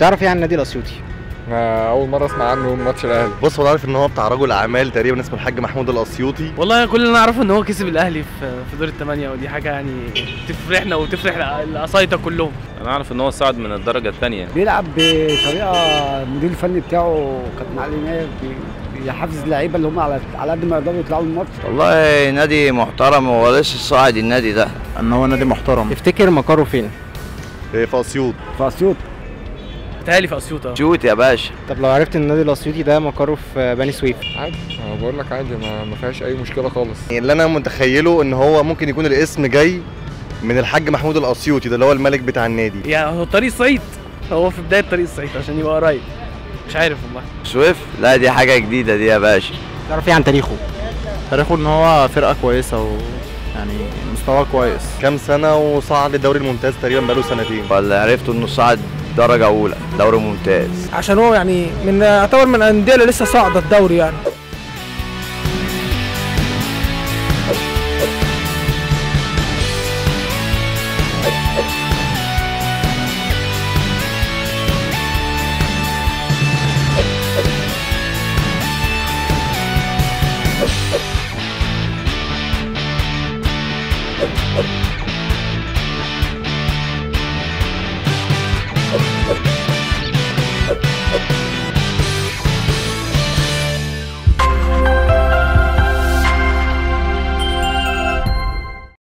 تعرف ايه عن النادي الاسيوطي أنا اول مره اسمع عنه ماتش الاهلي بص هو عارف ان هو بتاع رجل اعمال تقريبا اسمه الحاج محمود الاسيوطي والله كل اللي انا اعرفه ان هو كسب الاهلي في في دور الثمانيه ودي حاجه يعني تفرحنا وتفرح القصايطه كلهم انا اعرف ان هو صعد من الدرجه الثانيه بيلعب بطريقه المدير الفني بتاعه كابتن علي نايف بي- بيحفز اللعيبه اللي هم على على قد ما يقدروا يطلعوا الماتش والله نادي محترم هو لسه صاعد النادي ده ان هو نادي محترم تفتكر مقره فين إيه، في اسيوط في اسيوط تهيألي في اسيوط اه شوت يا باشا طب لو عرفت ان النادي الاسيوطي ده مقره في بني سويف عادي انا بقول لك عادي ما, ما فيهاش اي مشكله خالص يعني اللي انا متخيله ان هو ممكن يكون الاسم جاي من الحاج محمود الاسيوطي ده اللي هو الملك بتاع النادي يعني هو طريق صعيد هو في بدايه طريق الصعيد عشان يبقى قريب مش عارف والله سويف لا دي حاجه جديده دي يا باشا تعرف ايه عن تاريخه تاريخه ان هو فرقه كويسه و يعني مستواه كويس كام سنه وصعد الدوري الممتاز تقريبا بقاله سنتين ولا عرفت انه صعد درجه اولى دوري ممتاز عشان هو يعني من يعتبر من الانديه اللي لسه صاعده الدوري يعني